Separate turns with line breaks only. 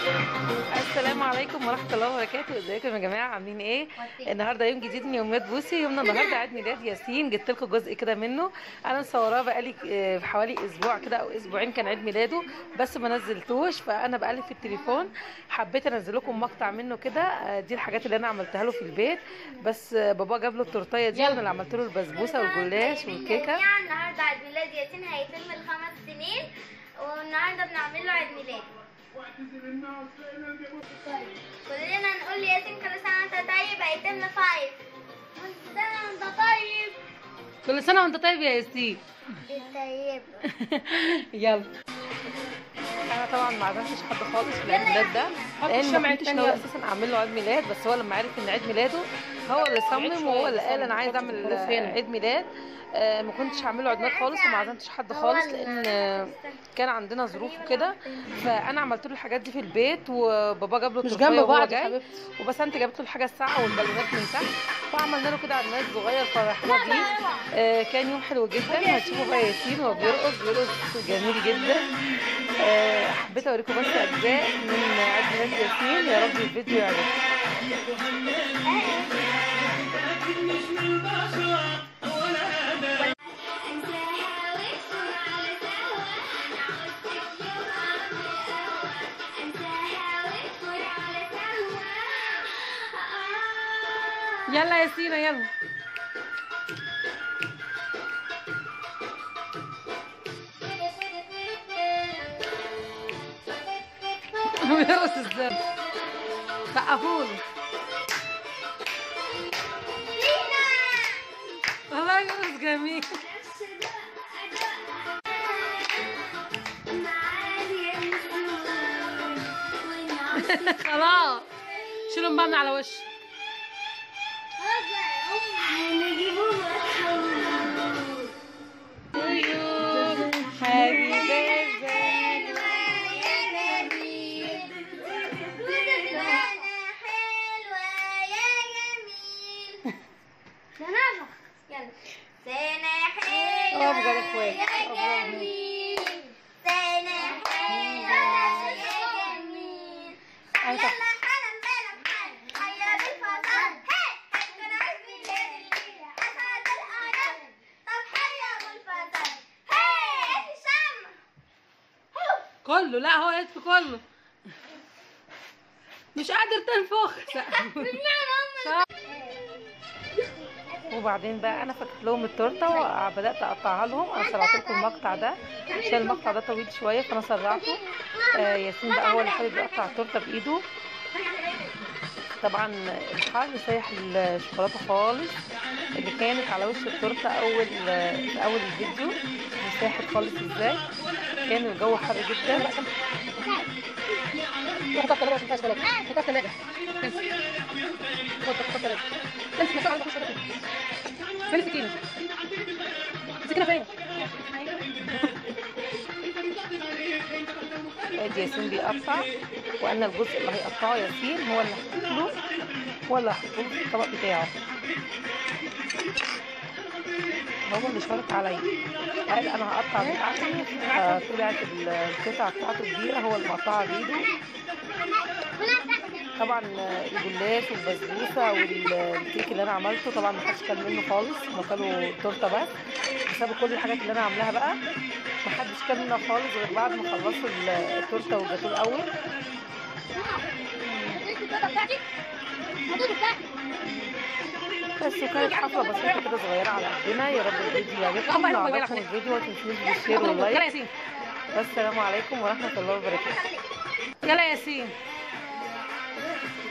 السلام عليكم ورحمه الله وبركاته ازيكم يا جماعه عاملين ايه النهارده يوم جديد من يوميات بوسي يومنا النهارده عيد ميلاد ياسين جبت لكم جزء كده منه انا مصوراه بقالي آه، حوالي اسبوع كده او اسبوعين كان عيد ميلاده بس ما نزلتوش فانا بقلب في التليفون حبيت انزل لكم مقطع منه كده آه، دي الحاجات اللي انا عملتها له في البيت بس آه، بابا جاب له التورتيه دي انا اللي عملت له البسبوسه والجلاش والكيكه
جميعا النهارده عيد ميلاد ياسين هيتم الخمس سنين والنهارده بنعمل له عيد ميلاد كلنا نقول لياسين كل سنه وانت طيب هيتم فايف كل سنه وانت طيب
كل سنه وانت طيب يا ياسين
طيب
يلا انا طبعا ما عزمتش حد خالص في العيد ميلاد ده لان ما كنتش ناوي اساسا اعمل له عيد ميلاد بس هو لما عرف ان عيد ميلاده هو اللي صمم وهو اللي قال انا عايز اعمل عيد ميلاد آه، ما كنتش هعمل له عيد ميلاد خالص وما عزمتش حد خالص لان آه، كان عندنا ظروف وكده فانا عملت له الحاجات دي في البيت وبابا جاب له
مش
التورتيه
جنب
وهو
بعض يا
جاي
حبيبتي.
وبسنت جابت له الحاجه الساعه والبالونات من تحت وعملنا له كده عيد ميلاد صغير فرحنا بيه آه، كان يوم حلو جدا هتشوفوا بقى ياسين وهو بيرقص بيرقص جميل جدا آه، حبيت اوريكم بس اجزاء من عيد ميلاد ياسين يا رب الفيديو يعجبكم يلا يا سينا يلا بيرقص ازاي سقفوا له والله يرقص جميل خلاص شيلهم بقى من على وشي Happy birthday
سنة حلوة
أفضل إخوات.
يا
أفضل
جميل سنة حلوة يا جميل
أيوة.
يلا حالا بلا بحال هيا بالفضل هي هتكون عيد ميلاد الليلة أسعد الأعياد طب هيا بالفضل هي إيه شم
كله لا هو يطفي كله مش قادر تنفخ وبعدين بقى انا فكت لهم التورته وبدات اقطعها لهم انا سرعت لكم المقطع ده عشان المقطع ده طويل شويه فانا سرعته آه ياسين بقى هو اللي حابب يقطع التورته بايده طبعا الحر سايح الشوكولاته خالص اللي كانت على وش التورته اول في اول الفيديو ساحت خالص ازاي كان الجو حر جدا
حطها في الثلاجة عشان فيهاش غلط حطها في الثلاجة خد حطها في الثلاجة امسك مسؤول عندك مش فين السكينة؟ السكينة فين؟
ادي ياسين بيقطع وانا الجزء اللي هيقطعه ياسين هو اللي هحط له هو اللي هحطه له في الطبق بتاعه هو اللي شرط عليا قال انا هقطع بتاعتي فطلعت القطعه بتاعته كبيره هو اللي مقطعها بايده طبعا الجلاش والبسبوسه والكيك اللي انا عملته طبعا ما حدش كل منه خالص هم كلوا التورته بس بسبب كل الحاجات اللي انا عاملاها بقى ما حدش كل منها خالص غير بعد ما خلصوا ال- التورته والجاتوه الاول بس وكانت حفله بسيطه كده صغيره على قدنا يا رب الفيديو يعجبكم لو عجبكم الفيديو ما تنسوش بالشير
يلا
واللايك
ياسين
والسلام عليكم ورحمه الله وبركاته يلا يا ياسين